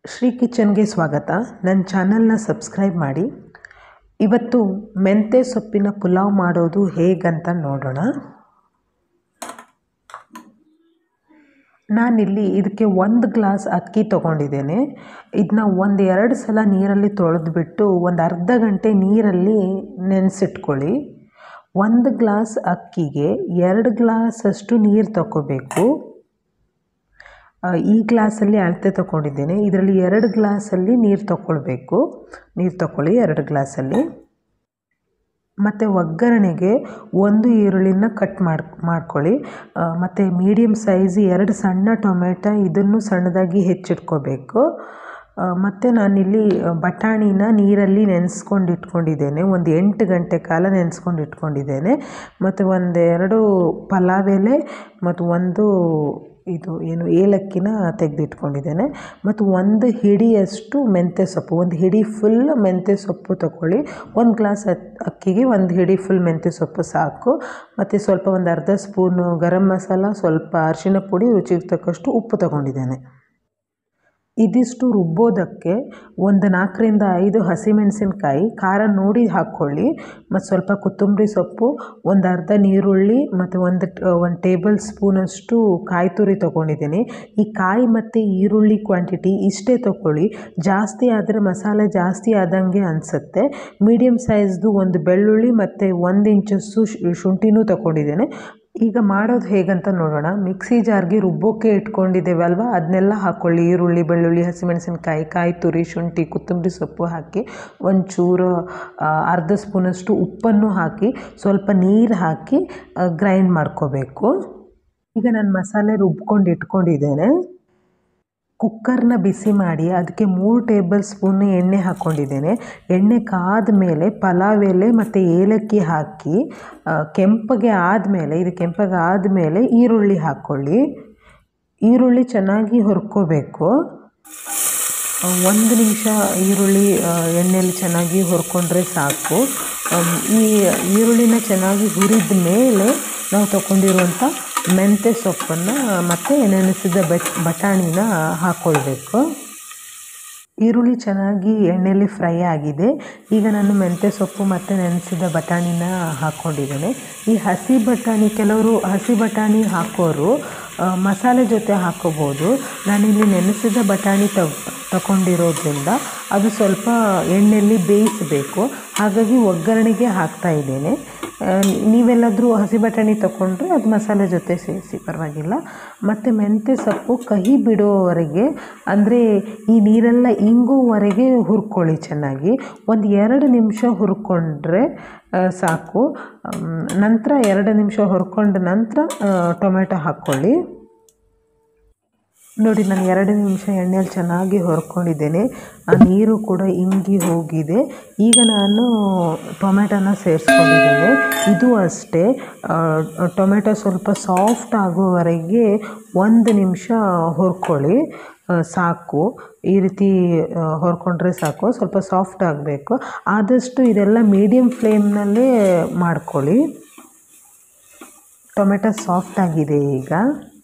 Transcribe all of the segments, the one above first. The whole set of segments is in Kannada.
ಶ್ರೀ ಕಿಚನ್ಗೆ ಸ್ವಾಗತ ನನ್ನ ಚಾನಲ್ನ ಸಬ್ಸ್ಕ್ರೈಬ್ ಮಾಡಿ ಇವತ್ತು ಮೆಂತ್ಯ ಸೊಪ್ಪಿನ ಪುಲಾವ್ ಮಾಡೋದು ಹೇಗಂತ ನೋಡೋಣ ನಾನಿಲ್ಲಿ ಇದಕ್ಕೆ ಒಂದು ಗ್ಲಾಸ್ ಅಕ್ಕಿ ತೊಗೊಂಡಿದ್ದೇನೆ ಇದನ್ನ ಒಂದು ಎರಡು ಸಲ ನೀರಲ್ಲಿ ತೊಳೆದ್ಬಿಟ್ಟು ಒಂದು ಅರ್ಧ ಗಂಟೆ ನೀರಲ್ಲಿ ನೆನೆಸಿಟ್ಕೊಳ್ಳಿ ಒಂದು ಗ್ಲಾಸ್ ಅಕ್ಕಿಗೆ ಎರಡು ಗ್ಲಾಸಷ್ಟು ನೀರು ತಗೋಬೇಕು ಈ ಗ್ಲಾಸಲ್ಲಿ ಅಳತೆ ತೊಗೊಂಡಿದ್ದೇನೆ ಇದರಲ್ಲಿ ಎರಡು ಗ್ಲಾಸಲ್ಲಿ ನೀರು ತಗೊಳ್ಬೇಕು ನೀರು ತಗೊಳ್ಳಿ ಎರಡು ಗ್ಲಾಸಲ್ಲಿ ಮತ್ತು ಒಗ್ಗರಣೆಗೆ ಒಂದು ಈರುಳ್ಳಿನ ಕಟ್ ಮಾಡಿ ಮಾಡ್ಕೊಳ್ಳಿ ಮತ್ತು ಮೀಡಿಯಮ್ ಸೈಜ್ ಎರಡು ಸಣ್ಣ ಟೊಮೆಟೊ ಇದನ್ನು ಸಣ್ಣದಾಗಿ ಹೆಚ್ಚಿಟ್ಕೋಬೇಕು ಮತ್ತು ನಾನಿಲ್ಲಿ ಬಟಾಣಿನ ನೀರಲ್ಲಿ ನೆನೆಸ್ಕೊಂಡು ಇಟ್ಕೊಂಡಿದ್ದೇನೆ ಒಂದು ಎಂಟು ಗಂಟೆ ಕಾಲ ನೆನೆಸ್ಕೊಂಡು ಇಟ್ಕೊಂಡಿದ್ದೇನೆ ಮತ್ತು ಒಂದೆರಡು ಪಲಾವ್ ಎಲೆ ಮತ್ತು ಒಂದು ಇದು ಏನು ಏಲಕ್ಕಿನ ತೆಗೆದಿಟ್ಕೊಂಡಿದ್ದೇನೆ ಮತ್ತು ಒಂದು ಹಿಡಿಯಷ್ಟು ಮೆಂತ್ಯ ಸೊಪ್ಪು ಒಂದು ಹಿಡಿ ಫುಲ್ ಮೆಂತ್ಯ ಸೊಪ್ಪು ತಗೊಳ್ಳಿ ಒಂದು ಗ್ಲಾಸ್ ಅಕ್ಕಿಗೆ ಒಂದು ಹಿಡಿ ಫುಲ್ ಮೆಂತ್ಯ ಸೊಪ್ಪು ಸಾಕು ಮತ್ತು ಸ್ವಲ್ಪ ಒಂದು ಅರ್ಧ ಸ್ಪೂನು ಗರಂ ಮಸಾಲ ಸ್ವಲ್ಪ ಅರಿಶಿಣ ಪುಡಿ ರುಚಿಗೆ ತಕ್ಕಷ್ಟು ಉಪ್ಪು ತಗೊಂಡಿದ್ದೇನೆ ಇದಿಷ್ಟು ರುಬ್ಬೋದಕ್ಕೆ ಒಂದು ನಾಲ್ಕರಿಂದ ಐದು ಹಸಿಮೆಣಸಿನ್ಕಾಯಿ ಖಾರ ನೋಡಿ ಹಾಕ್ಕೊಳ್ಳಿ ಮತ್ತು ಸ್ವಲ್ಪ ಕೊತ್ತಂಬರಿ ಸೊಪ್ಪು ಒಂದು ಅರ್ಧ ನೀರುಳ್ಳಿ ಮತ್ತು ಒಂದು ಒಂದು ಟೇಬಲ್ ಸ್ಪೂನಷ್ಟು ಕಾಯಿ ತುರಿ ತೊಗೊಂಡಿದ್ದೀನಿ ಈ ಕಾಯಿ ಮತ್ತು ಈರುಳ್ಳಿ ಕ್ವಾಂಟಿಟಿ ಇಷ್ಟೇ ತೊಗೊಳ್ಳಿ ಜಾಸ್ತಿ ಆದರೆ ಮಸಾಲೆ ಜಾಸ್ತಿ ಆದಂಗೆ ಅನಿಸುತ್ತೆ ಮೀಡಿಯಮ್ ಸೈಜ್ದು ಒಂದು ಬೆಳ್ಳುಳ್ಳಿ ಮತ್ತು ಒಂದು ಇಂಚಸ್ಸು ಶುಂಠಿನೂ ತೊಗೊಂಡಿದ್ದೇನೆ ಈಗ ಮಾಡೋದು ಹೇಗಂತ ನೋಡೋಣ ಮಿಕ್ಸಿ ಜಾರ್ಗೆ ರುಬ್ಬೋಕ್ಕೆ ಇಟ್ಕೊಂಡಿದ್ದೇವಲ್ವ ಅದನ್ನೆಲ್ಲ ಹಾಕ್ಕೊಳ್ಳಿ ಈರುಳ್ಳಿ ಬೆಳ್ಳುಳ್ಳಿ ಹಸಿಮೆಣಸಿನ್ಕಾಯಿ ಕಾಯಿ ತುರಿ ಶುಂಠಿ ಕೊತ್ತಂಬರಿ ಸೊಪ್ಪು ಹಾಕಿ ಒಂಚೂರು ಅರ್ಧ ಸ್ಪೂನಷ್ಟು ಉಪ್ಪನ್ನು ಹಾಕಿ ಸ್ವಲ್ಪ ನೀರು ಹಾಕಿ ಗ್ರೈಂಡ್ ಮಾಡ್ಕೋಬೇಕು ಈಗ ನಾನು ಮಸಾಲೆ ರುಬ್ಕೊಂಡು ಇಟ್ಕೊಂಡಿದ್ದೇನೆ ಕುಕ್ಕರ್ನ ಬಿಸಿ ಮಾಡಿ ಅದಕ್ಕೆ ಮೂರು ಟೇಬಲ್ ಸ್ಪೂನ್ ಎಣ್ಣೆ ಹಾಕ್ಕೊಂಡಿದ್ದೇನೆ ಎಣ್ಣೆ ಕಾದ ಮೇಲೆ ಪಲಾವ್ ಎಲೆ ಮತ್ತು ಏಲಕ್ಕಿ ಹಾಕಿ ಕೆಂಪಗೆ ಆದಮೇಲೆ ಇದು ಕೆಂಪಗೆ ಆದಮೇಲೆ ಈರುಳ್ಳಿ ಹಾಕ್ಕೊಳ್ಳಿ ಈರುಳ್ಳಿ ಚೆನ್ನಾಗಿ ಹುರ್ಕೋಬೇಕು ಒಂದು ನಿಮಿಷ ಈರುಳ್ಳಿ ಎಣ್ಣೆಯಲ್ಲಿ ಚೆನ್ನಾಗಿ ಹುರ್ಕೊಂಡ್ರೆ ಸಾಕು ಈ ಈರುಳ್ಳಿನ ಚೆನ್ನಾಗಿ ಹುರಿದ ಮೇಲೆ ನಾವು ತಗೊಂಡಿರುವಂಥ ಮೆಂತ್ಯ ಸೊಪ್ಪನ್ನು ಮತ್ತು ನೆನೆಸಿದ ಬಟ್ ಬಟಾಣಿನ ಹಾಕ್ಕೊಳ್ಬೇಕು ಈರುಳ್ಳಿ ಚೆನ್ನಾಗಿ ಎಣ್ಣೆಯಲ್ಲಿ ಫ್ರೈ ಆಗಿದೆ ಈಗ ನಾನು ಮೆಂತ್ಯ ಸೊಪ್ಪು ಮತ್ತು ನೆನೆಸಿದ ಬಟಾಣಿನ ಹಾಕ್ಕೊಂಡಿದ್ದೇನೆ ಈ ಹಸಿ ಬಟಾಣಿ ಕೆಲವರು ಹಸಿ ಬಟಾಣಿ ಹಾಕೋರು ಮಸಾಲೆ ಜೊತೆ ಹಾಕೋಬೋದು ನಾನಿಲ್ಲಿ ನೆನೆಸಿದ ಬಟಾಣಿ ತಗೊಂಡಿರೋದ್ರಿಂದ ಅದು ಸ್ವಲ್ಪ ಎಣ್ಣೆಯಲ್ಲಿ ಬೇಯಿಸಬೇಕು ಹಾಗಾಗಿ ಒಗ್ಗರಣೆಗೆ ಹಾಕ್ತಾ ಇದ್ದೇನೆ ನೀವೆಲ್ಲಾದರೂ ಹಸಿ ಬಟಾಣಿ ತಗೊಂಡ್ರೆ ಅದು ಮಸಾಲೆ ಜೊತೆ ಸೇರಿಸಿ ಪರವಾಗಿಲ್ಲ ಮತ್ತು ಮೆಂತ್ಯ ಸೊಪ್ಪು ಕಹಿ ಬಿಡುವವರೆಗೆ ಅಂದರೆ ಈ ನೀರೆಲ್ಲ ಇಂಗುವವರೆಗೆ ಹುರ್ಕೊಳ್ಳಿ ಚೆನ್ನಾಗಿ ಒಂದು ಎರಡು ನಿಮಿಷ ಹುರ್ಕೊಂಡ್ರೆ ಸಾಕು ನಂತರ ಎರಡು ನಿಮಿಷ ಹುರ್ಕೊಂಡ ನಂತರ ಟೊಮೆಟೊ ಹಾಕ್ಕೊಳ್ಳಿ ನೋಡಿ ನಾನು ಎರಡು ನಿಮಿಷ ಎಣ್ಣೆಯಲ್ಲಿ ಚೆನ್ನಾಗಿ ಹುರ್ಕೊಂಡಿದ್ದೇನೆ ಆ ನೀರು ಕೂಡ ಇಂಗಿ ಹೋಗಿದೆ ಈಗ ನಾನು ಟೊಮೆಟೊನ ಸೇರಿಸ್ಕೊಂಡಿದ್ದೇನೆ ಇದು ಅಷ್ಟೇ ಟೊಮೆಟೊ ಸ್ವಲ್ಪ ಸಾಫ್ಟ್ ಆಗುವವರೆಗೆ ಒಂದು ನಿಮಿಷ ಹುರ್ಕೊಳ್ಳಿ ಸಾಕು ಈ ರೀತಿ ಹೊರ್ಕೊಂಡ್ರೆ ಸಾಕು ಸ್ವಲ್ಪ ಸಾಫ್ಟ್ ಆಗಬೇಕು ಆದಷ್ಟು ಇದೆಲ್ಲ ಮೀಡಿಯಮ್ ಫ್ಲೇಮ್ನಲ್ಲೇ ಮಾಡ್ಕೊಳ್ಳಿ ಟೊಮೆಟೊ ಸಾಫ್ಟ್ ಆಗಿದೆ ಈಗ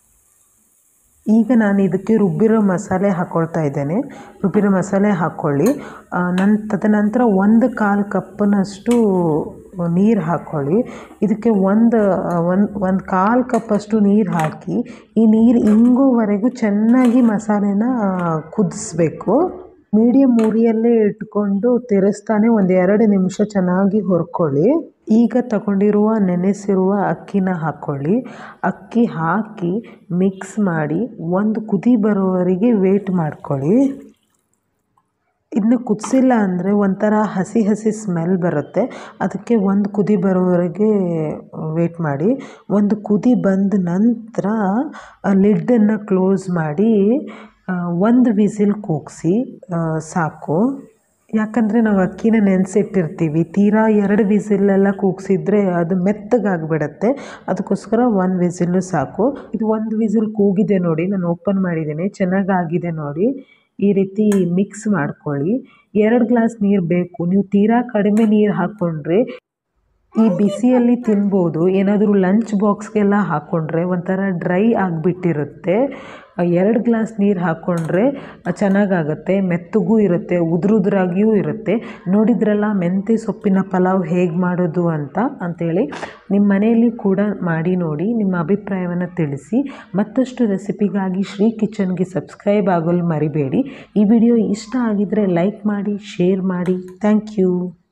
ಈಗ ನಾನು ಇದಕ್ಕೆ ರುಬ್ಬಿರೋ ಮಸಾಲೆ ಹಾಕ್ಕೊಳ್ತಾ ಇದ್ದೇನೆ ರುಬ್ಬಿರೋ ಮಸಾಲೆ ಹಾಕ್ಕೊಳ್ಳಿ ನನ್ನ ತದನಂತರ ಒಂದು ಕಾಲು ಕಪ್ಪಿನಷ್ಟು ನೀರು ಹಾಕ್ಕೊಳ್ಳಿ ಇದಕ್ಕೆ ಒಂದು ಒಂದು ಒಂದು ಕಾಲು ಕಪ್ಪಷ್ಟು ನೀರು ಹಾಕಿ ಈ ನೀರು ಇಂಗುವರೆಗೂ ಚೆನ್ನಾಗಿ ಮಸಾಲೆನ ಕುದಿಸ್ಬೇಕು ಮೀಡಿಯಮ್ ಉರಿಯಲ್ಲೇ ಇಟ್ಕೊಂಡು ತಿರ್ಸ್ತಾನೆ ಒಂದು ಎರಡು ನಿಮಿಷ ಚೆನ್ನಾಗಿ ಹುರ್ಕೊಳ್ಳಿ ಈಗ ತಗೊಂಡಿರುವ ನೆನೆಸಿರುವ ಅಕ್ಕಿನ ಹಾಕ್ಕೊಳ್ಳಿ ಅಕ್ಕಿ ಹಾಕಿ ಮಿಕ್ಸ್ ಮಾಡಿ ಒಂದು ಕುದಿ ಬರೋವರೆಗೆ ವೇಟ್ ಮಾಡ್ಕೊಳ್ಳಿ ಇದನ್ನ ಕುದಿಸಿಲ್ಲ ಅಂದರೆ ಒಂಥರ ಹಸಿ ಹಸಿ ಸ್ಮೆಲ್ ಬರುತ್ತೆ ಅದಕ್ಕೆ ಒಂದು ಕುದಿ ಬರೋವರೆಗೆ ವೇಟ್ ಮಾಡಿ ಒಂದು ಕುದಿ ಬಂದ ನಂತರ ಲಿಡ್ಡನ್ನು ಕ್ಲೋಸ್ ಮಾಡಿ ಒಂದು ವಿಸಿಲ್ ಕೂಗಿಸಿ ಸಾಕು ಯಾಕಂದರೆ ನಾವು ಅಕ್ಕಿನ ನೆನೆಸಿಟ್ಟಿರ್ತೀವಿ ತೀರಾ ಎರಡು ವಿಸಿಲೆಲ್ಲ ಕೂಗಿಸಿದ್ರೆ ಅದು ಮೆತ್ತಗಾಗಿಬಿಡತ್ತೆ ಅದಕ್ಕೋಸ್ಕರ ಒಂದು ವಿಸಿಲು ಸಾಕು ಇದು ಒಂದು ವಿಸಿಲ್ ಕೂಗಿದೆ ನೋಡಿ ನಾನು ಓಪನ್ ಮಾಡಿದ್ದೇನೆ ಚೆನ್ನಾಗಾಗಿದೆ ನೋಡಿ ಈ ರೀತಿ ಮಿಕ್ಸ್ ಮಾಡ್ಕೊಳ್ಳಿ ಎರಡು ಗ್ಲಾಸ್ ನೀರು ಬೇಕು ನೀವು ತೀರಾ ಕಡಿಮೆ ನೀರು ಹಾಕ್ಕೊಂಡ್ರೆ ಈ ಬಿಸಿಯಲ್ಲಿ ತಿನ್ಬೋದು ಏನಾದರೂ ಲಂಚ್ ಬಾಕ್ಸ್ಗೆಲ್ಲ ಹಾಕ್ಕೊಂಡ್ರೆ ಒಂಥರ ಡ್ರೈ ಆಗಿಬಿಟ್ಟಿರುತ್ತೆ ಎರಡು ಗ್ಲಾಸ್ ನೀರು ಹಾಕ್ಕೊಂಡ್ರೆ ಚೆನ್ನಾಗಾಗುತ್ತೆ ಮೆತ್ತಗೂ ಇರುತ್ತೆ ಉದುರುದ್ರಾಗಿಯೂ ಇರುತ್ತೆ ನೋಡಿದ್ರಲ್ಲ ಮೆಂತ್ಯ ಸೊಪ್ಪಿನ ಪಲಾವ್ ಹೇಗೆ ಮಾಡೋದು ಅಂತ ಅಂಥೇಳಿ ನಿಮ್ಮ ಮನೆಯಲ್ಲಿ ಕೂಡ ಮಾಡಿ ನೋಡಿ ನಿಮ್ಮ ಅಭಿಪ್ರಾಯವನ್ನು ತಿಳಿಸಿ ಮತ್ತಷ್ಟು ರೆಸಿಪಿಗಾಗಿ ಶ್ರೀ ಕಿಚನ್ಗೆ ಸಬ್ಸ್ಕ್ರೈಬ್ ಆಗಲು ಮರಿಬೇಡಿ ಈ ವಿಡಿಯೋ ಇಷ್ಟ ಆಗಿದ್ದರೆ ಲೈಕ್ ಮಾಡಿ ಶೇರ್ ಮಾಡಿ ಥ್ಯಾಂಕ್ ಯು